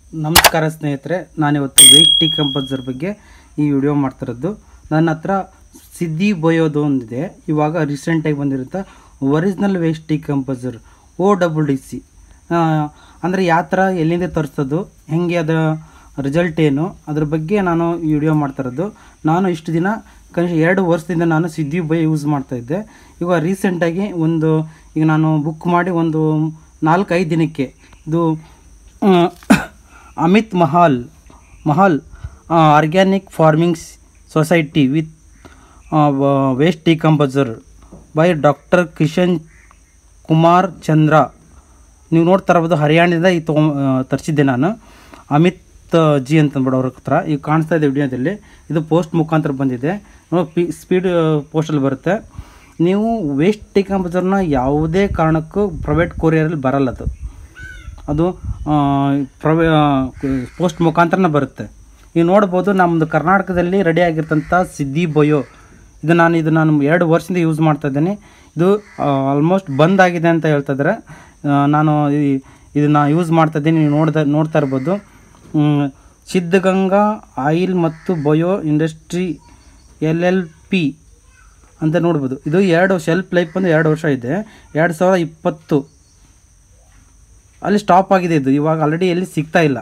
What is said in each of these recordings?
ನಮಸ್ಕಾರ ಸ್ನೇಹಿತರೆ ನಾನಿವತ್ತು ವೆಯ್ಟ್ ಟಿ ಕಂಪಲ್ಸರ್ ಬಗ್ಗೆ ಈ ವಿಡಿಯೋ ಮಾಡ್ತಿರೋದು ನನ್ನ ಹತ್ರ ಸಿದ್ದಿ ಬಯೋದು ಒಂದಿದೆ ಇವಾಗ ರೀಸೆಂಟಾಗಿ ಬಂದಿರುತ್ತ original waste decomposer O double D C ಅಂದರೆ ಯಾವ ಥರ ಎಲ್ಲಿಂದ ತರಿಸೋದು ಹೆಂಗೆ ಅದರ ರಿಸಲ್ಟ್ ಏನು ಅದ್ರ ಬಗ್ಗೆ ನಾನು ಈ ವಿಡಿಯೋ ಮಾಡ್ತಿರೋದು ನಾನು ಇಷ್ಟು ದಿನ ಕನಿಷ್ಠ ಎರಡು ವರ್ಷದಿಂದ ನಾನು ಸಿದ್ದಿ ಬೈ ಯೂಸ್ ಮಾಡ್ತಾಯಿದ್ದೆ ಇವಾಗ ರೀಸೆಂಟಾಗಿ ಒಂದು ಈಗ ನಾನು ಬುಕ್ ಮಾಡಿ ಒಂದು ನಾಲ್ಕೈದು ದಿನಕ್ಕೆ ಇದು ಆ, Amit Mahal Mahal organic farming society with waste decomposer by doctor Kishan Kumar Chandra ನೀವು ನೋಡ್ತಾ ಇರ್ಬೋದು ಹರಿಯಾಣದಿಂದ ಈ ತೊಗೊಂಡ್ ತರಿಸಿದ್ದೆ ನಾನು ಅಮಿತ್ ಜಿ ಅಂತಂದ್ಬಿಡು ಅವ್ರ ಹತ್ರ ಈಗ ಕಾಣಿಸ್ತಾ ಇದೆ ವಿಡಿಯೋದಲ್ಲಿ ಇದು ಪೋಸ್ಟ್ ಮುಖಾಂತರ ಬಂದಿದೆ ಪಿ ಸ್ಪೀಡ್ ಪೋಸ್ಟಲ್ಲಿ ಬರುತ್ತೆ ನೀವು ವೇಸ್ಟ್ ಡಿಕಂಪೋಸರ್ನ ಯಾವುದೇ ಕಾರಣಕ್ಕೂ ಪ್ರೈವೇಟ್ ಕೊರಿಯರಲ್ಲಿ ಬರಲ್ಲ ಅದು ಅದು ಪ್ರವೇ ಪೋಸ್ಟ್ ಮುಖಾಂತರನೇ ಬರುತ್ತೆ ನೀವು ನೋಡ್ಬೋದು ನಮ್ಮದು ಕರ್ನಾಟಕದಲ್ಲಿ ರೆಡಿ ಆಗಿರ್ತಂಥ ಸಿದ್ದಿ ಬಯೋ ಇದು ನಾನು ಇದು ನಾನು ಎರಡು ವರ್ಷದಿಂದ ಯೂಸ್ ಮಾಡ್ತಾ ಇದ್ದೀನಿ ಇದು ಆಲ್ಮೋಸ್ಟ್ ಬಂದ್ ಆಗಿದೆ ಅಂತ ಹೇಳ್ತಾ ಇದ್ದಾರೆ ಆ, ನಾನು ಈ- ಇದನ್ನ ಯೂಸ್ ಮಾಡ್ತಾ ಇದ್ದೀನಿ ನೀವು ನೋಡ್ತಾ ನೋಡ್ತಾ ಇರ್ಬೋದು ಮ್, ಸಿದ್ಧಗಂಗಾ ಆಯಿಲ್ ಮತ್ತು bio industry L L P ಅಂತ ನೋಡ್ಬೋದು ಇದು ಎರಡು ಶೆಲ್ಫ್ ಲೈಫ್ ಬಂದು ಎರಡು ವರ್ಷ ಇದೆ ಎರಡು ಸಾವಿರದ ಇಪ್ಪತ್ತು ಅಲ್ಲಿ ಸ್ಟಾಪ್ ಆಗಿದೆ ಇದು ಇವಾಗ ಆಲ್ರೆಡಿ ಎಲ್ಲಿ ಸಿಗ್ತಾ ಇಲ್ಲ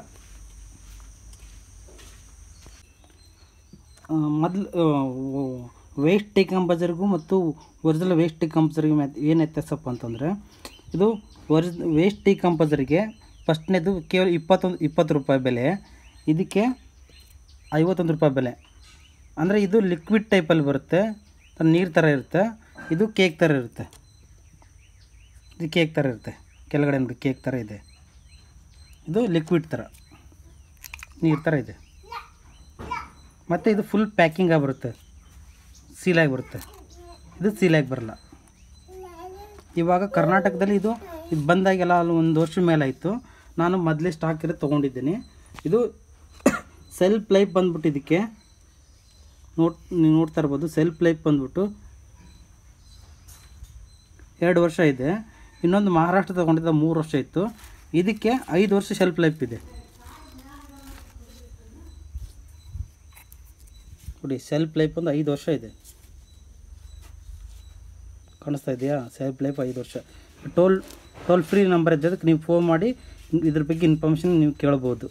ಮೊದಲು ವೇಸ್ಟ್ ಡಿಕಂಪೋಸರ್ಗೂ ಮತ್ತು ಒರಿಜಿನಲ್ ವೇಸ್ಟ್ ಡಿಕಂಪೋಸರ್ಗೂ ಏನು ವ್ಯತ್ಯಾಸಪ್ಪ ಅಂತಂದರೆ ಇದು ಒರಿಜ್ ವೇಸ್ಟ್ ಡಿಕಂಪೋಸರ್ಗೆ ಫಸ್ಟ್ನೇದು ಕೇವಲ ಇಪ್ಪತ್ತೊಂದು ಇಪ್ಪತ್ತು ರೂಪಾಯಿ ಬೆಲೆ ಇದಕ್ಕೆ ಐವತ್ತೊಂದು ರೂಪಾಯಿ ಬೆಲೆ ಅಂದರೆ ಇದು ಲಿಕ್ವಿಡ್ ಟೈಪಲ್ಲಿ ಬರುತ್ತೆ ನೀರು ಥರ ಇರುತ್ತೆ ಇದು ಕೇಕ್ ಥರ ಇರುತ್ತೆ ಇದು ಕೇಕ್ ಥರ ಇರುತ್ತೆ ಕೆಳಗಡೆ ನೋಡಿ ಕೇಕ್ ಥರ ಇದೆ ಇದು ಲಿಕ್ವಿಡ್ ಥರ ನೀರು ಥರ ಇದೆ ಮತ್ತು ಇದು ಫುಲ್ ಪ್ಯಾಕಿಂಗಾಗಿ ಬರುತ್ತೆ ಸೀಲಾಗಿ ಬರುತ್ತೆ ಇದು ಸೀಲಾಗಿ ಬರಲ್ಲ ಇವಾಗ ಕರ್ನಾಟಕದಲ್ಲಿ ಇದು ಇದು ಬಂದಾಗೆಲ್ಲ ಅಲ್ಲಿ ಒಂದು ವರ್ಷ ಮೇಲಾಯಿತು ನಾನು ಮೊದಲೇ ಸ್ಟಾಕ್ ಇರೋದು ತೊಗೊಂಡಿದ್ದೀನಿ ಇದು ಸೆಲ್ಫ್ ಲೈಫ್ ಬಂದ್ಬಿಟ್ಟು ಇದಕ್ಕೆ ನೋಡ್ ನೀವು ನೋಡ್ತಾ ಇರ್ಬೋದು ಸೆಲ್ಫ್ ಲೈಫ್ ಬಂದ್ಬಿಟ್ಟು ಎರಡು ವರ್ಷ ಇದೆ ಇನ್ನೊಂದು ಮಹಾರಾಷ್ಟ್ರ ತೊಗೊಂಡಿದ್ದ ಮೂರು ವರ್ಷ ಇತ್ತು ಇದಕ್ಕೆ ಐದು ವರ್ಷ ಶೆಲ್ಫ್ ಲೈಫ್ ಇದೆ ನೋಡಿ ಸೆಲ್ಫ್ ಲೈಫ್ ಒಂದು ಐದು ವರ್ಷ ಇದೆ ಕಾಣಿಸ್ತಾ ಇದೆಯಾ ಸೆಲ್ಫ್ ಲೈಫ್ ಐದು ವರ್ಷ ಟೋಲ್ ಟೋಲ್ ಫ್ರೀ ನಂಬರ್ ಇದೆ ಅದಕ್ಕೆ ನೀವು ಫೋನ್ ಮಾಡಿ ಇದ್ರ ಬಗ್ಗೆ ಇನ್ಫಾರ್ಮೇಷನ್ ನೀವು ಕೇಳ್ಬೋದು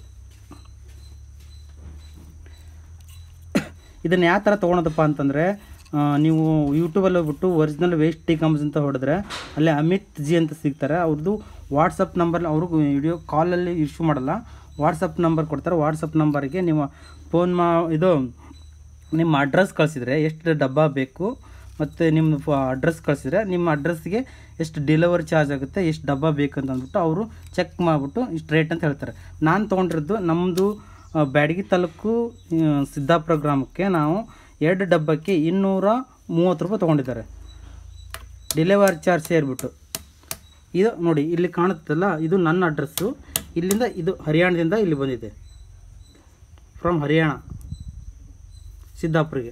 ಇದನ್ನು ಯಾವ ಥರ ತೊಗೊಳೋದಪ್ಪ ಅಂತಂದರೆ ನೀವು ಯೂಟ್ಯೂಬಲ್ಲಿ ಹೋಗ್ಬಿಟ್ಟು ಒರಿಜಿನಲ್ ವೇಸ್ಟ್ ಟಿಕಮ್ಸ್ ಅಂತ ಹೊಡೆದ್ರೆ ಅಲ್ಲೇ ಅಮಿತ್ ಜಿ ಅಂತ ಸಿಗ್ತಾರೆ ಅವ್ರದ್ದು ವಾಟ್ಸಪ್ ನಂಬರ್ ಅವರು ವಿಡಿಯೋ ಕಾಲಲ್ಲಿ ಇಶ್ಯೂ ಮಾಡಲ್ಲ ವಾಟ್ಸಪ್ ನಂಬರ್ ಕೊಡ್ತಾರೆ ವಾಟ್ಸಪ್ ನಂಬರ್ಗೆ ನೀವು ಫೋನ್ ಮಾ ಇದು ನಿಮ್ಮ ಅಡ್ರೆಸ್ ಕಳಿಸಿದ್ರೆ ಎಷ್ಟು ಡಬ್ಬ ಬೇಕು ಮತ್ತು ನಿಮ್ಮ ಅಡ್ರೆಸ್ ಕಳಿಸಿದ್ರೆ ನಿಮ್ಮ ಅಡ್ರೆಸ್ಗೆ ಎಷ್ಟು ಡೆಲಿವರಿ ಚಾರ್ಜ್ ಆಗುತ್ತೆ ಎಷ್ಟು ಡಬ್ಬ ಬೇಕು ಅಂತ ಅಂದ್ಬಿಟ್ಟು ಅವರು ಚೆಕ್ ಮಾಡಿಬಿಟ್ಟು ಇಷ್ಟು ರೇಟ್ ಅಂತ ಹೇಳ್ತಾರೆ ನಾನು ತೊಗೊಂಡಿರೋದು ನಮ್ಮದು ಆ, ಬ್ಯಾಡಗಿ ತಾಲೂಕು ಆ, ಸಿದ್ದಾಪುರ ಗ್ರಾಮಕ್ಕೆ ನಾವು ಎರಡು ಡಬ್ಬಕ್ಕೆ ಇನ್ನೂರ ಮೂವತ್ತು ರೂಪಾಯಿ ತೊಗೊಂಡಿದ್ದಾರೆ ಡೆಲಿವರಿ ಚಾರ್ಜ್ ಸೇರಿಬಿಟ್ಟು ಇದು ನೋಡಿ ಇಲ್ಲಿ ಕಾಣುತ್ತಲ್ಲ ಇದು ನನ್ನ ಅಡ್ರೆಸ್ಸು ಇಲ್ಲಿಂದ ಇದು ಹರಿಯಾಣದಿಂದ ಇಲ್ಲಿ ಬಂದಿದೆ ಫ್ರಮ್ ಹರಿಯಾಣ ಸಿದ್ದಾಪುರಿಗೆ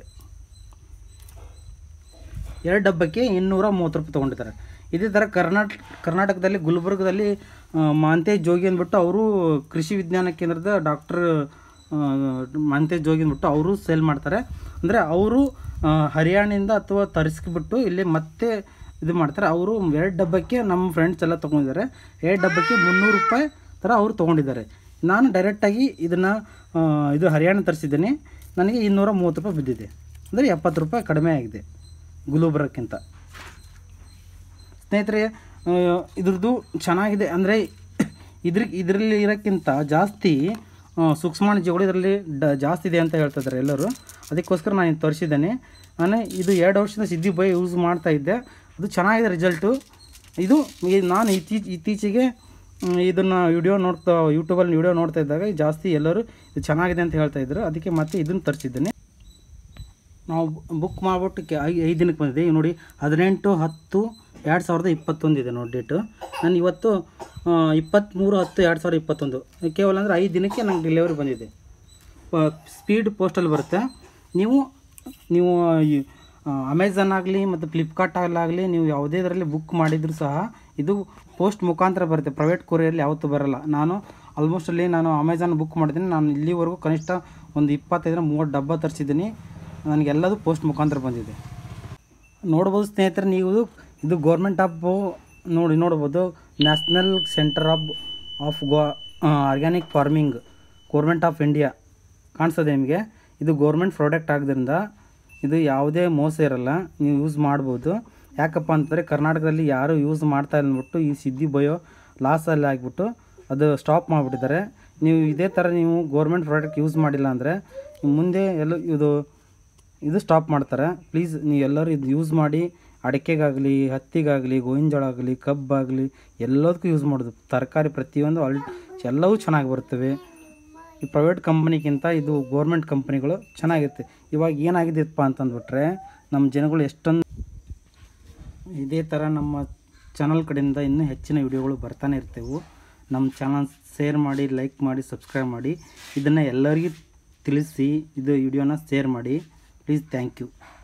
ಎರಡು ಡಬ್ಬಕ್ಕೆ ಇನ್ನೂರ ಮೂವತ್ತು ರೂಪಾಯಿ ತೊಗೊಂಡಿದ್ದಾರೆ ಇದೇ ಥರ ಕರ್ನಾಟಕ ಕರ್ನಾಟಕದಲ್ಲಿ ಗುಲ್ಬರ್ಗದಲ್ಲಿ ಆ, ಮಾಂತೇಶ್ ಜೋಗಿ ಅಂದ್ಬಿಟ್ಟು ಅವರು ಕೃಷಿ ವಿಜ್ಞಾನ ಕೇಂದ್ರದ ಡಾಕ್ಟರ್ ಮಾಂತೇಶ್ ಜೋಗಿ ಅಂದ್ಬಿಟ್ಟು ಅವರು ಸೇಲ್ ಮಾಡ್ತಾರೆ ಅಂದರೆ ಅವರು ಹರಿಯಾಣದಿಂದ ಅಥವಾ ತರಿಸ್ಬಿಟ್ಟು ಇಲ್ಲಿ ಮತ್ತೆ ಇದು ಮಾಡ್ತಾರೆ ಅವರು ಎರಡು ಡಬ್ಬಕ್ಕೆ ನಮ್ಮ ಫ್ರೆಂಡ್ಸ್ ಎಲ್ಲ ತೊಗೊಂಡಿದ್ದಾರೆ ಎರಡು ಡಬ್ಬಕ್ಕೆ ಮುನ್ನೂರು ರೂಪಾಯಿ ಥರ ಅವರು ತೊಗೊಂಡಿದ್ದಾರೆ ನಾನು ಡೈರೆಕ್ಟಾಗಿ ಇದನ್ನು ಇದು ಹರಿಯಾಣ ತರಿಸಿದ್ದೀನಿ ನನಗೆ ಇನ್ನೂರ ಮೂವತ್ತು ರೂಪಾಯಿ ಬಿದ್ದಿದೆ ಅಂದರೆ ಎಪ್ಪತ್ತು ರೂಪಾಯಿ ಕಡಿಮೆ ಆಗಿದೆ ಗುಲ್ಬರ್ಗಕ್ಕಿಂತ ಸ್ನೇಹಿತರೆ ಆ, ಇದ್ರದ್ದು ಚೆನ್ನಾಗಿದೆ ಅಂದರೆ ಇದ್ರ ಇದರಲ್ಲಿ ಇರೋಕ್ಕಿಂತ ಜಾಸ್ತಿ ಆ, ಸೂಕ್ಷ್ಮಾಣುಜೀವಿಗಳು ಇದರಲ್ಲಿ ಡ ಜಾಸ್ತಿ ಇದೆ ಅಂತ ಹೇಳ್ತಾ ಇದ್ದಾರೆ ಎಲ್ಲರೂ ಅದಕ್ಕೋಸ್ಕರ ನಾನು ಇದು ತರಿಸಿದ್ದೇನೆ ನಾನು ಇದು ಎರಡು ವರ್ಷದ ಸಿದ್ದಿ ಬೈ ಯೂಸ್ ಮಾಡ್ತಾ ಇದ್ದೆ ಅದು ಚೆನ್ನಾಗಿದೆ ರಿಸಲ್ಟು ಇದು ಈ ನಾನು ಇತ್ತೀಚ ಇತ್ತೀಚೆಗೆ ಇದನ್ನು ವಿಡಿಯೋ ನೋಡ್ತಾ ಯೂಟ್ಯೂಬಲ್ಲಿ ವಿಡಿಯೋ ನೋಡ್ತಾ ಇದ್ದಾಗ ಜಾಸ್ತಿ ಎಲ್ಲರೂ ಇದು ಚೆನ್ನಾಗಿದೆ ಅಂತ ಹೇಳ್ತಾ ಇದ್ರು ಅದಕ್ಕೆ ಮತ್ತೆ ಇದನ್ನು ತರಿಸಿದ್ದೇನೆ ನಾವು ಬುಕ್ ಮಾಡಿಬಿಟ್ಟು ಕೆ ಐ ಐದು ದಿನಕ್ಕೆ ಬಂದಿದೆ ಈಗ ನೋಡಿ ಹದಿನೆಂಟು ಹತ್ತು ಎರಡು ಸಾವಿರದ ಇಪ್ಪತ್ತೊಂದು ಇದೆ ನೋಡಿ ಡೇಟು ನಾನು ಇವತ್ತು ಇಪ್ಪತ್ತ್ಮೂರು ಹತ್ತು ಎರಡು ಸಾವಿರದ ಇಪ್ಪತ್ತೊಂದು ಕೇವಲ ಅಂದರೆ ಐದು ದಿನಕ್ಕೆ ನಂಗೆ ಡೆಲಿವರಿ ಬಂದಿದೆ ಸ್ಪೀಡ್ ಪೋಸ್ಟಲ್ಲಿ ಬರುತ್ತೆ ನೀವು ನೀವು ಅಮೆಝಾನ್ ಆಗಲಿ ಮತ್ತು ಫ್ಲಿಪ್ಕಾರ್ಟಲ್ಲಾಗಲಿ ನೀವು ಯಾವುದೇ ಇದರಲ್ಲಿ ಬುಕ್ ಮಾಡಿದರೂ ಸಹ ಇದು ಪೋಸ್ಟ್ ಮುಖಾಂತರ ಬರುತ್ತೆ ಪ್ರೈವೇಟ್ ಕೊರಿಯಲ್ಲಿ ಯಾವತ್ತೂ ಬರಲ್ಲ ನಾನು ಆಲ್ಮೋಸ್ಟ್ ಅಲ್ಲಿ ನಾನು ಅಮೆಝಾನ್ ಬುಕ್ ಮಾಡಿದ್ದೀನಿ ನಾನು ಇಲ್ಲಿವರೆಗೂ ಕನಿಷ್ಠ ಒಂದು ಇಪ್ಪತ್ತೈದರ ಮೂವತ್ತು ಡಬ್ಬ ತರಿಸಿದ್ದೀನಿ ನನಗೆಲ್ಲದು ಪೋಸ್ಟ್ ಮುಖಾಂತರ ಬಂದಿದೆ ನೋಡ್ಬೋದು ಸ್ನೇಹಿತರೆ ನೀವು ಇದು ಗೌರ್ಮೆಂಟ್ ಆಫ್ ನೋಡಿ ನೋಡ್ಬೋದು national centre of of go organic farming government of India ಕಾಣಿಸ್ತದೆ ನಿಮಗೆ ಇದು ಗೌರ್ಮೆಂಟ್ ಪ್ರಾಡಕ್ಟ್ ಆಗೋದ್ರಿಂದ ಇದು ಯಾವುದೇ ಮೋಸ ಇರಲ್ಲ ನೀವು ಯೂಸ್ ಮಾಡ್ಬೋದು ಯಾಕಪ್ಪ ಅಂತಂದರೆ ಕರ್ನಾಟಕದಲ್ಲಿ ಯಾರು ಯೂಸ್ ಮಾಡ್ತಾ ಇಲ್ಲ ಅಂದ್ಬಿಟ್ಟು ಈ ಸಿದ್ಧಿ ಬಯೋ ಲಾಸಲ್ಲಿ ಆಗಿಬಿಟ್ಟು ಅದು ಸ್ಟಾಪ್ ಮಾಡಿಬಿಟ್ಟಿದ್ದಾರೆ ನೀವು ಇದೇ ಥರ ನೀವು ಗೌರ್ಮೆಂಟ್ ಪ್ರಾಡಕ್ಟ್ ಯೂಸ್ ಮಾಡಿಲ್ಲ ಅಂದರೆ ಮುಂದೆ ಎಲ್ಲ ಇದು ಇದು ಸ್ಟಾಪ್ ಮಾಡ್ತಾರೆ ಪ್ಲೀಸ್ ನೀವು ಎಲ್ಲರೂ ಇದು ಯೂಸ್ ಮಾಡಿ ಅಡಿಕೆಗಾಗಲಿ ಹತ್ತಿಗಾಗಲಿ ಗೋವಿನ ಜೋಳ ಆಗಲಿ ಕಬ್ಬಾಗಲಿ ಎಲ್ಲದಕ್ಕೂ ಯೂಸ್ ಮಾಡೋದು ತರಕಾರಿ ಪ್ರತಿಯೊಂದು ಅಲ್ ಎಲ್ಲವೂ ಚೆನ್ನಾಗಿ ಬರ್ತವೆ ಈ ಪ್ರೈವೇಟ್ ಕಂಪ್ನಿಗಿಂತ ಇದು ಗೋರ್ಮೆಂಟ್ ಕಂಪ್ನಿಗಳು ಚೆನ್ನಾಗಿರುತ್ತೆ ಇವಾಗ ಏನಾಗಿದೆಯಪ್ಪ ಅಂತಂದ್ಬಿಟ್ರೆ ನಮ್ಮ ಜನಗಳು ಎಷ್ಟೊಂದು ಇದೇ ಥರ ನಮ್ಮ ಚಾನಲ್ ಕಡೆಯಿಂದ ಇನ್ನೂ ಹೆಚ್ಚಿನ ವಿಡಿಯೋಗಳು ಬರ್ತಾನೆ ಇರ್ತೇವೆ ನಮ್ಮ ಚಾನಲ್ ಶೇರ್ ಮಾಡಿ ಲೈಕ್ ಮಾಡಿ ಸಬ್ಸ್ಕ್ರೈಬ್ ಮಾಡಿ ಇದನ್ನು ಎಲ್ಲರಿಗೂ ತಿಳಿಸಿ ಇದು ವಿಡಿಯೋನ ಶೇರ್ ಮಾಡಿ ಪ್ಲೀಸ್ ಥ್ಯಾಂಕ್ ಯು